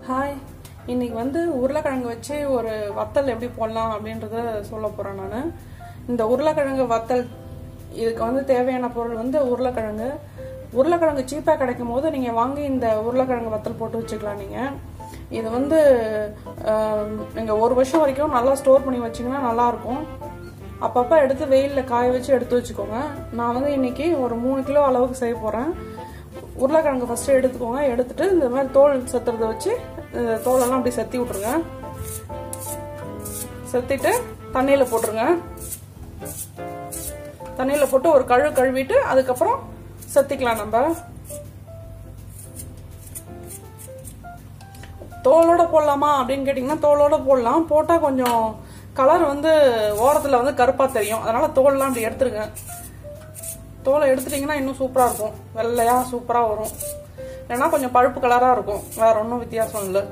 Hi இன்னைக்கு வந்து உருளைக்கிழங்கு வச்சு ஒரு வத்தல் எப்படி போடலாம் அப்படின்றத சொல்ல போறேன் நான் இந்த உருளைக்கிழங்கு வத்தல் இதுக்கு வந்து தேவையான பொருள் வந்து உருளைக்கிழங்கு உருளைக்கிழங்கு சீப்பாக கிடைக்கும் போது நீங்கள் வாங்கி இந்த உருளைக்கிழங்கு வத்தல் போட்டு வச்சுக்கலாம் நீங்கள் இது வந்து நீங்கள் ஒரு வருஷம் வரைக்கும் நல்லா ஸ்டோர் பண்ணி வச்சிங்கன்னா நல்லாயிருக்கும் அப்பப்போ எடுத்து வெயிலில் காய வச்சு எடுத்து வச்சுக்கோங்க நான் வந்து இன்னைக்கு ஒரு மூணு கிலோ அளவுக்கு செய்ய போகிறேன் உருளைக்கிழங்கு ஃபஸ்ட்டு எடுத்துக்கோங்க எடுத்துட்டு இந்த மாதிரி தோல் செத்துறத வச்சு இந்த தோலெல்லாம் அப்படி செத்தி விட்ருங்க செத்திட்டு தண்ணியில் போட்டுருங்க தண்ணியில் போட்டு ஒரு கழு கழுவிட்டு அதுக்கப்புறம் செத்திக்கலாம் நம்ம தோலோட போடலாமா அப்படின்னு கேட்டிங்கன்னா தோலோட போடலாம் போட்டால் கொஞ்சம் கலர் வந்து ஓரத்தில் வந்து கருப்பாக தெரியும் அதனால தோல்லாம் அப்படி எடுத்துருங்க தோலை எடுத்துட்டிங்கன்னா இன்னும் சூப்பராக இருக்கும் வெள்ளையாக சூப்பராக வரும் ஏன்னா கொஞ்சம் பழுப்பு கலராக இருக்கும் வேற ஒன்றும் வித்தியாசம் இல்லை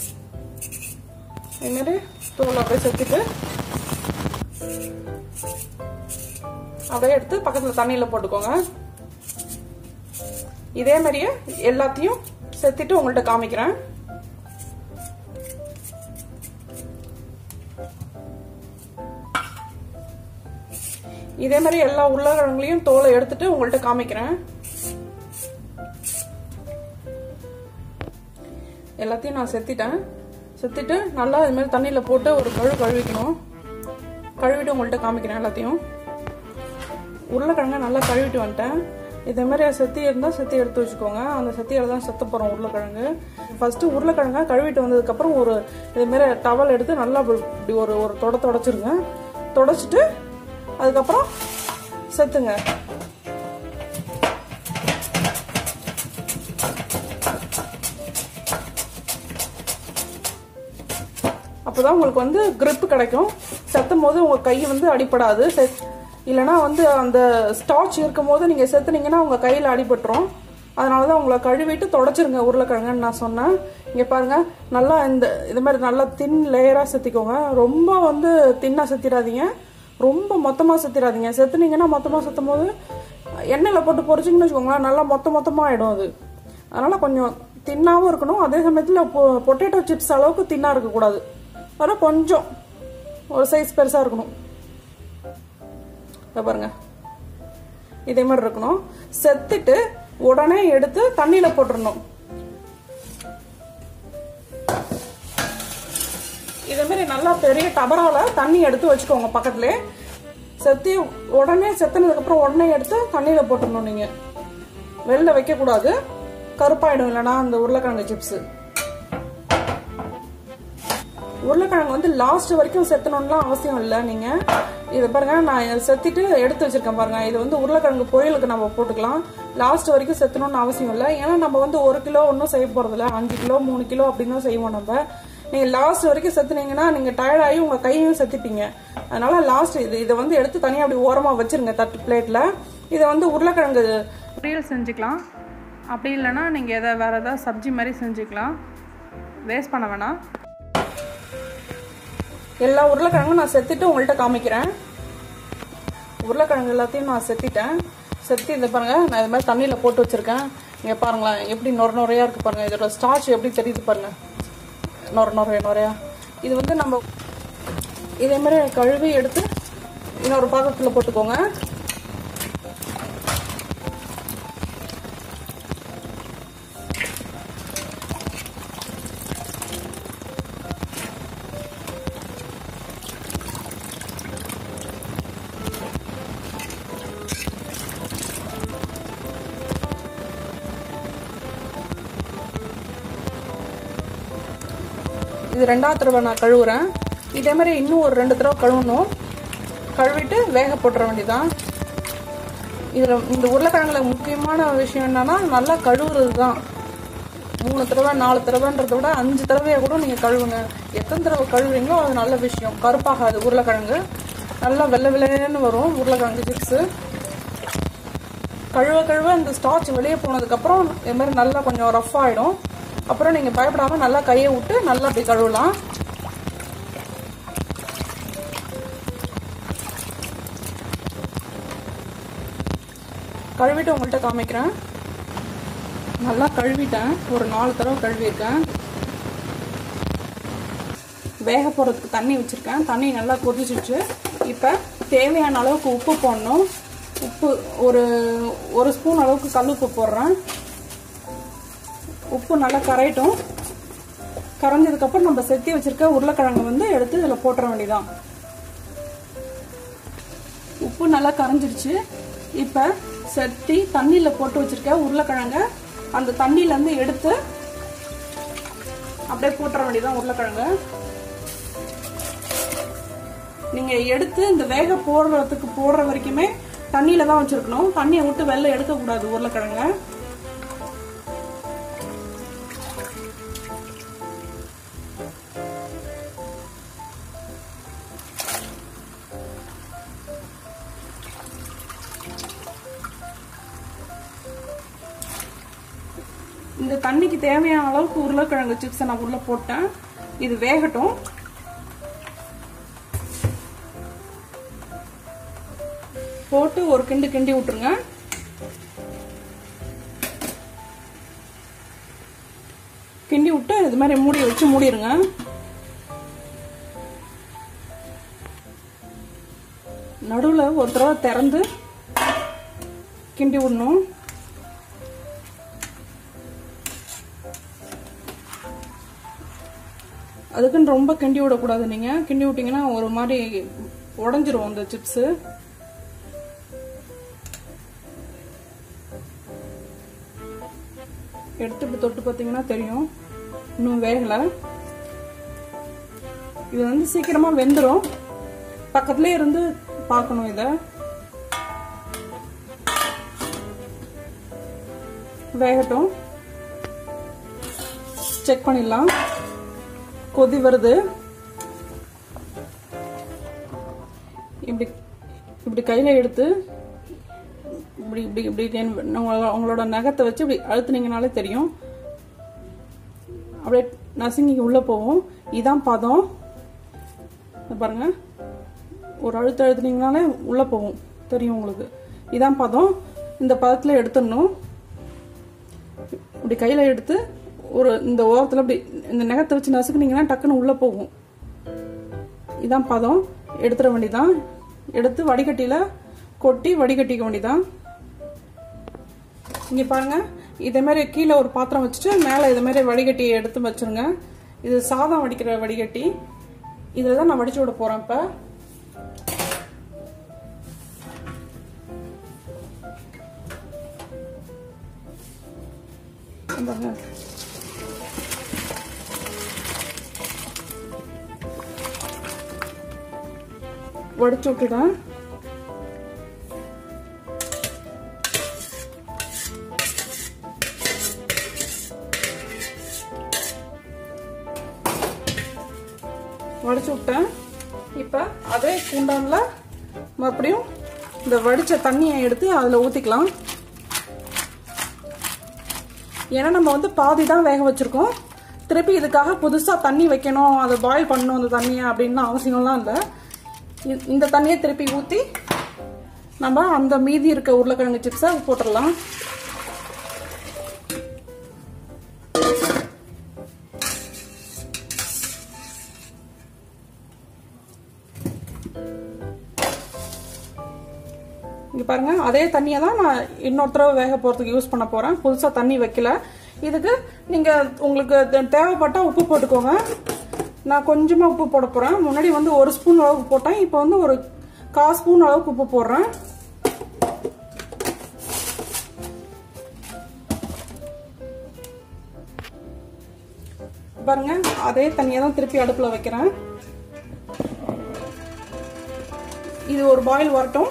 இதுமாரி தோலை அப்படியே செத்துட்டு அப்படியே எடுத்து பக்கத்தில் தண்ணியில் போட்டுக்கோங்க இதே மாதிரியே எல்லாத்தையும் செத்திட்டு உங்கள்கிட்ட காமிக்கிறேன் இதே மாதிரி எல்லா உருளைக்கிழங்குலையும் தோலை எடுத்துட்டு உங்கள்கிட்ட காமிக்கிறேன் எல்லாத்தையும் நான் செத்திட்டேன் செத்திட்டு நல்லா இது மாதிரி தண்ணியில் போட்டு ஒரு கழு கழுவிக்கணும் கழுவிட்டு உங்கள்கிட்ட காமிக்கிறேன் எல்லாத்தையும் உருளைக்கிழங்க நல்லா கழுவிட்டு வந்துட்டேன் இதே மாதிரி செத்தி இருந்தால் செத்தி எடுத்து வச்சுக்கோங்க அந்த செத்தியில் தான் செத்த போகிறோம் உருளைக்கிழங்கு ஃபஸ்ட்டு உருளைக்கிழங்க கழுவிட்டு வந்ததுக்கப்புறம் ஒரு இதுமாரி டவல் எடுத்து நல்லா இப்படி ஒரு ஒரு தொட தொடச்சிருங்க தொடச்சிட்டு அதுக்கப்புறம் செத்துங்க அப்போதான் உங்களுக்கு வந்து grip கிடைக்கும் செத்தும் போது உங்கள் கை வந்து அடிப்படாது செத் இல்லைனா வந்து அந்த ஸ்டாச் இருக்கும் போது நீங்கள் செத்துனீங்கன்னா உங்கள் கையில் அடிபட்டுரும் அதனால தான் உங்களை கழுவிட்டு தொடச்சிருங்க உருளைக்கிழங்குன்னு நான் சொன்னேன் இங்கே பாருங்க நல்லா இந்த இது மாதிரி நல்லா தின் லேயராக செத்திக்கோங்க ரொம்ப வந்து தின்னாக செத்திடாதீங்க ரொம்ப மொத்தமாக செத்திடாதீங்க செத்துனீங்கன்னா மொத்தமாக செத்தும் போது எண்ணெயில் போட்டு பொரிச்சிங்கன்னு வச்சுக்கோங்களேன் நல்லா மொத்த மொத்தமாக ஆகிடும் அது அதனால் கொஞ்சம் தின்னாகவும் இருக்கணும் அதே சமயத்தில் பொட்டேட்டோ சிப்ஸ் அளவுக்கு தின்னாக இருக்கக்கூடாது அதனால் கொஞ்சம் ஒரு சைஸ் பெருசாக இருக்கணும் இதை பாருங்க இதே மாதிரி இருக்கணும் செத்துட்டு உடனே எடுத்து தண்ணியில் போட்டுடணும் இதே மாதிரி நல்லா பெரிய டபரால தண்ணி எடுத்து வச்சுக்கோங்க பக்கத்துலேயே செத்தி உடனே செத்துனதுக்கப்புறம் உடனே எடுத்து தண்ணியில் போட்டுடணும் நீங்கள் வெளில வைக்கக்கூடாது கருப்பாயிடும் இல்லைனா அந்த உருளைக்கிழங்கு சிப்ஸு உருளைக்கிழங்கு வந்து லாஸ்ட் வரைக்கும் செத்தணும்லாம் அவசியம் இல்லை நீங்கள் இதை பாருங்க நான் செத்திட்டு எடுத்து வச்சிருக்கேன் பாருங்க இது வந்து உருளைக்கிழங்கு பொரியலுக்கு நம்ம போட்டுக்கலாம் லாஸ்ட் வரைக்கும் செத்தணும்னு அவசியம் இல்லை ஏன்னா நம்ம வந்து ஒரு கிலோ ஒன்றும் செய்ய போறதில்ல அஞ்சு கிலோ மூணு கிலோ அப்படின்னு தான் செய்வோம் நம்ம நீங்க லாஸ்ட் வரைக்கும் செத்துனீங்கன்னா நீங்க டயர்ட் ஆகி உங்க கையும் செத்துப்பீங்க அதனால லாஸ்ட் இது இதை வந்து எடுத்து தனியாக அப்படி ஓரமா வச்சிருங்க தட்டு பிளேட்ல இதை வந்து உருளைக்கிழங்கு பொரியல் செஞ்சுக்கலாம் அப்படி இல்லைன்னா நீங்கள் எதை வேறு ஏதாவது சப்ஜி மாதிரி செஞ்சுக்கலாம் வேஸ்ட் பண்ண வேணாம் எல்லா உருளைக்கிழங்கும் நான் செத்துட்டு உங்கள்கிட்ட காமிக்கிறேன் உருளைக்கிழங்கு எல்லாத்தையும் நான் செத்திட்டேன் செத்தி இதை பாருங்க நான் இது மாதிரி தண்ணியில் போட்டு வச்சிருக்கேன் இங்கே பாருங்களேன் எப்படி நொர நுறையா இருக்கு பாருங்க இதோட ஸ்டார்ச் எப்படி தெரியுது பாருங்க நொர நுறைய நுறையா இது வந்து நம்ம இதே மாதிரி கழுவி எடுத்து இன்னொரு பாத்திரத்தில் போட்டுக்கோங்க இது ரெண்டாவது தடவை நான் கழுவுறேன் இதே மாதிரி இன்னும் ஒரு ரெண்டு தடவை கழுவணும் கழுவிட்டு வேக போட்டுற வேண்டியதான் இதில் இந்த உருளைக்கிழங்குல முக்கியமான விஷயம் என்னன்னா நல்லா கழுவுறது தான் மூணு தடவை நாலு தடவைன்றத விட அஞ்சு தடவையாக கூட நீங்கள் கழுவுங்க எத்தனை தடவை கழுவுறீங்களோ அது நல்ல விஷயம் கருப்பாகாது உருளைக்கிழங்கு நல்லா வெள்ளை வெள்ளைன்னு வரும் உருளைக்கிழங்கு சிப்ஸு கழுவ கழுவ இந்த ஸ்டார்ச் வெளியே போனதுக்கப்புறம் இது மாதிரி நல்லா கொஞ்சம் ரஃப் ஆகிடும் அப்புறம் நீங்கள் பயப்படாமல் நல்லா கையை விட்டு நல்லா அப்படி கழுவலாம் கழுவிட்டு உங்கள்கிட்ட காமிக்கிறேன் நல்லா கழுவிட்டேன் ஒரு நாலு தடவை கழுவியிருக்கேன் வேக போகிறதுக்கு தண்ணி வச்சுருக்கேன் தண்ணி நல்லா கொதிச்சிச்சு இப்போ தேவையான அளவுக்கு உப்பு போடணும் உப்பு ஒரு ஒரு ஸ்பூன் அளவுக்கு கல் உப்பு போடுறேன் உப்பு நல்லா கரையட்டும் கரைஞ்சதுக்கப்புறம் நம்ம செத்தி வச்சிருக்க உருளைக்கிழங்கு வந்து எடுத்து இதில் போட்டுற வேண்டியதான் உப்பு நல்லா கரைஞ்சிருச்சு இப்போ செத்தி தண்ணியில் போட்டு வச்சிருக்க உருளைக்கிழங்க அந்த தண்ணியிலேருந்து எடுத்து அப்படியே போட்டுற வேண்டியதான் உருளைக்கிழங்கு நீங்கள் எடுத்து இந்த வேக போடுறதுக்கு போடுற வரைக்குமே தண்ணியில தான் வச்சிருக்கணும் தண்ணியை விட்டு வெளில எடுக்கக்கூடாது உருளைக்கிழங்க இந்த தண்ணிக்கு தேவையான அளவுக்கு உருளைக்கிழங்கு சிப்ஸை நான் உள்ள போட்டேன் இது வேகட்டும் போட்டு ஒரு கிண்டு கிண்டி விட்டுருங்க கிண்டி விட்டு இது மாதிரி மூடி வச்சு மூடிடுங்க நடுவில் ஒரு தடவை திறந்து கிண்டி விடணும் அதுக்குன்னு ரொம்ப கிண்டி விடக்கூடாது நீங்கள் கிண்டி விட்டீங்கன்னா ஒரு மாதிரி உடஞ்சிரும் அந்த சிப்ஸு எடுத்து இப்படி தொட்டு பார்த்தீங்கன்னா தெரியும் இன்னும் வேகலை இது வந்து சீக்கிரமா வெந்துடும் பக்கத்துலேயே இருந்து பார்க்கணும் இதை வேகட்டும் செக் பண்ணிடலாம் கொதி வருது இப்படி இப்படி கையில் எடுத்து இப்படி இப்படி இப்படி தென்- உங்கள- உங்களோட நகத்தை வச்சு இப்படி அழுத்துனீங்கனாலே தெரியும் அப்படியே நசுங்கி உள்ளே போகும் இதான் பதம் இதை பாருங்க ஒரு அழுத்து அழுத்துனீங்கனாலே உள்ளே போகும் தெரியும் உங்களுக்கு இதான் பதம் இந்த பதத்தில் எடுத்துடணும் இப்படி கையில் எடுத்து ஒரு இந்த ஓரத்தில் இப்படி இந்த நகத்தை வச்சு நசுக்குனீங்கன்னா டக்குன்னு உள்ளே போகும் இதான் பதம் எடுத்துட வேண்டியதான் எடுத்து வடிகட்டியில் கொட்டி வடிகட்டிக்க வேண்டியதான் இங்கே பாருங்க இதே மாதிரி கீழே ஒரு பாத்திரம் வச்சுட்டு மேலே இதே மாதிரி வடிகட்டி எடுத்து வச்சிருங்க இது சாதம் வடிக்கிற வடிகட்டி இதில் தான் நான் வடிச்சு விட போகிறேன் இப்போ இந்தாங்க. வடிச்சு விட்டுட்டேன் வடிச்சு விட்டேன் இப்போ அதே குண்டான்ல மறுபடியும் இந்த வடிச்ச தண்ணியை எடுத்து அதில் ஊற்றிக்கலாம் ஏன்னா நம்ம வந்து பாதி தான் வேக வச்சிருக்கோம் திருப்பி இதுக்காக புதுசாக தண்ணி வைக்கணும் அதை பாயில் பண்ணணும் அந்த தண்ணியை அப்படின்னு அவசியம்லாம் இல்லை இ- இந்த தண்ணியை திருப்பி ஊற்றி நம்ம அந்த மீதி இருக்க உருளைக்கிழங்கு சிப்ஸை போட்டுடலாம் இங்க பாருங்க அதே தண்ணியை தான் நான் இன்னொரு தடவை வேக போறதுக்கு யூஸ் பண்ண போறேன் புதுசா தண்ணி வைக்கல இதுக்கு நீங்க உங்களுக்கு தே- தேவைப்பட்டா உப்பு போட்டுக்கோங்க நான் கொஞ்சமா உப்பு போட போறேன் முன்னாடி வந்து ஒரு ஸ்பூன் அளவுக்கு போட்டேன் இப்போ வந்து ஒரு கால் ஸ்பூன் அளவுக்கு உப்பு போடுறேன் பாருங்க அதே தண்ணியை தான் திருப்பி அடுப்புல வைக்கிறேன் இது ஒரு பாயில் வரட்டும்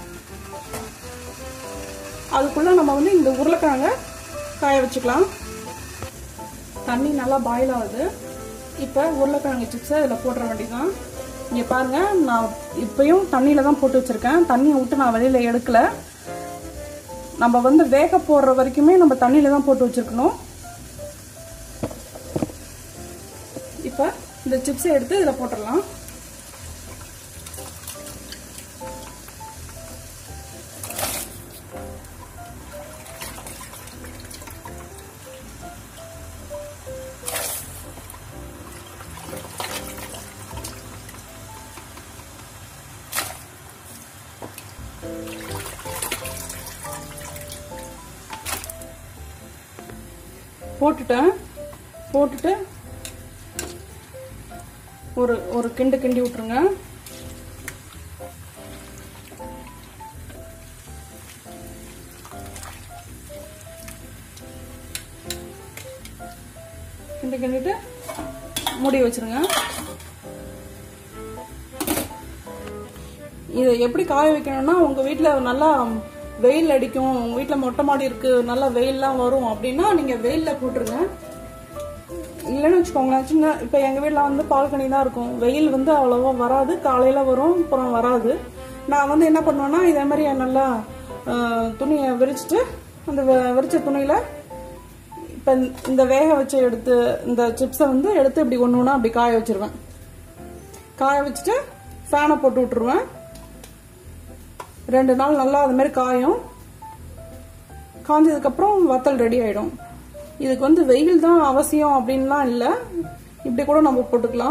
அதுக்குள்ள நம்ம வந்து இந்த உருளைக்கிழங்க காய வச்சுக்கலாம் தண்ணி நல்லா பாயில் ஆகுது இப்போ உருளைக்கிழங்கு சிப்ஸை இதில் போட்டுற வேண்டியதுதான் இங்கே பாருங்க நான் இப்பயும் தண்ணியில தான் போட்டு வச்சிருக்கேன் தண்ணியை விட்டு நான் வெளியில எடுக்கல நம்ம வந்து வேக போடுற வரைக்குமே நம்ம தண்ணியில தான் போட்டு வச்சிருக்கணும் இப்போ இந்த சிப்ஸை எடுத்து இதில் போட்டுடலாம் போட்டுட்டேன் போட்டுட்டு ஒரு ஒரு கிண்டு கிண்டி விட்டுருங்க கிண்டு கிண்டிட்டு மூடி வச்சிருங்க இதை எப்படி காய வைக்கணும்னா உங்க வீட்ல நல்லா வெயில் அடிக்கும் உங்க வீட்ல மொட்டை மாடி இருக்கு நல்லா வெயில்லாம் வரும் அப்படின்னா நீங்க வெயில்ல போட்டுருங்க இல்லைன்னு வச்சுக்கோங்களேன் சின்ன இப்போ எங்கள் வீட்டில் வந்து பால்கனி தான் இருக்கும் வெயில் வந்து அவ்வளோவா வராது காலையில் வரும் அப்புறம் வராது நான் வந்து என்ன பண்ணுவேன்னா இதே மாதிரி நல்லா ஆஹ், துணியை விரிச்சிட்டு அந்த வெ- விரிச்ச துணியில் இப்போ இந்த வேக வச்சு எடுத்து இந்த சிப்ஸை வந்து எடுத்து இப்படி ஒன்று ஒன்றா அப்படி காய வச்சிருவேன் காய வச்சுட்டு ஃபேனை போட்டு விட்டுருவேன் ரெண்டு நாள் நல்லா அது மாதிரி காயும் காஞ்சதுக்கப்புறம் வத்தல் ரெடி ஆயிடும் இதுக்கு வந்து வெயில் தான் அவசியம் அப்படின்லாம் இல்லை இப்படி கூட நம்ம போட்டுக்கலாம்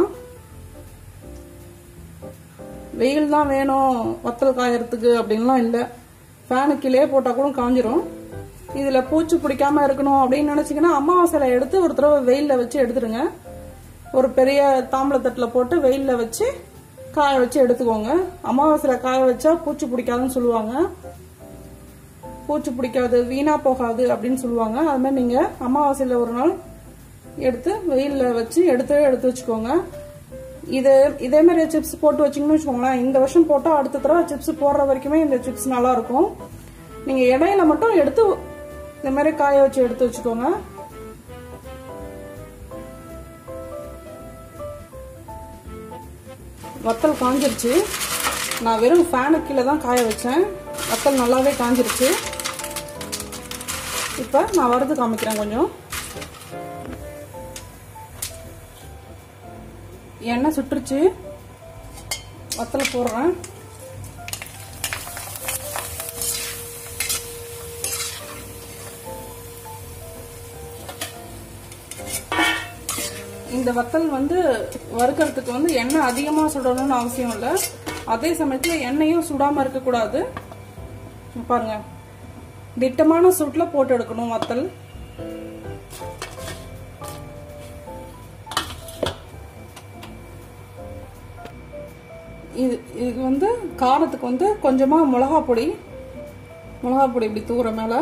வெயில் தான் வேணும் வத்தல் காயறதுக்கு அப்படின்லாம் இல்லை ஃபேனு கீழே போட்டால் கூட காஞ்சிரும் இதில் பூச்சி பிடிக்காம இருக்கணும் அப்படின்னு நினச்சிங்கன்னா அமாவாசையில் எடுத்து ஒரு தடவை வெயிலில் வச்சு எடுத்துருங்க ஒரு பெரிய தாம்பளத்தட்டில் போட்டு வெயிலில் வச்சு காய வச்சு எடுத்துக்கோங்க அமாவாசையில் காய வச்சா பூச்சி பிடிக்காதுன்னு சொல்லுவாங்க பூச்சி பிடிக்காது வீணா போகாது அப்படின்னு சொல்லுவாங்க அது மாதிரி நீங்க அமாவாசையில ஒரு நாள் எடுத்து வெயில்ல வச்சு எடுத்து எடுத்து வச்சுக்கோங்க இது இதே மாதிரி சிப்ஸ் போட்டு வச்சீங்கன்னு வச்சுக்கோங்களேன் இந்த வருஷம் போட்டா அடுத்த தடவை சிப்ஸ் போடுற வரைக்குமே இந்த சிப்ஸ் நல்லா இருக்கும் நீங்க இடையில மட்டும் எடுத்து இந்த மாதிரி காய வச்சு எடுத்து வச்சுக்கோங்க வத்தல் காஞ்சிருச்சு நான் வெறும் ஃபேனு கீழே தான் காய வச்சேன் வத்தல் நல்லாவே காஞ்சிருச்சு இப்போ நான் வறுத்து காமிக்கிறேன் கொஞ்சம் எண்ணெய் சுட்டுருச்சு வத்தலை போடுறேன் இந்த வத்தல் வந்து வறுக்கிறதுக்கு வந்து எண்ணெய் அதிகமாக சுடணும்னு அவசியம் இல்லை அதே சமயத்தில் எண்ணெயும் சுடாமல் இருக்கக்கூடாது இங்க பாருங்க திட்டமான சூட்டில் போட்டு எடுக்கணும் வத்தல் இது இதுக்கு வந்து காரத்துக்கு வந்து கொஞ்சமாக மிளகா பொடி மிளகா பொடி இப்படி தூர மேலே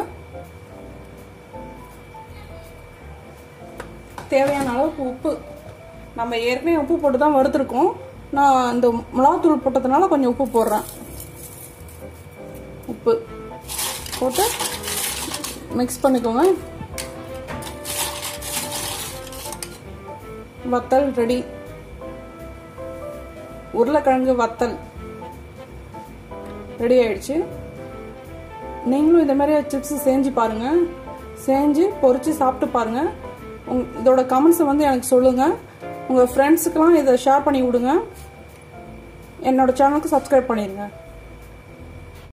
தேவையான அளவுக்கு உப்பு நம்ம ஏற்கனவே உப்பு போட்டு தான் வறுத்துருக்கோம் நான் இந்த மிளகாத்தூள் போட்டதுனால கொஞ்சம் உப்பு போடுறேன் உப்பு போட்டு மிக்ஸ் பண்ணிக்கோங்க வத்தல் ரெடி உருளைக்கிழங்கு வத்தல் ரெடி ஆயிடுச்சு நீங்களும் இந்த மாதிரி சிப்ஸ் செஞ்சு பாருங்க செஞ்சு பொரிச்சு சாப்பிட்டு பாருங்க உங் இதோட கமெண்ட்ஸை வந்து எனக்கு சொல்லுங்க உங்க ஃப்ரெண்ட்ஸுக்கெல்லாம் இதை ஷேர் பண்ணி விடுங்க என்னோட சேனலுக்கு சப்ஸ்கிரைப் பண்ணிடுங்க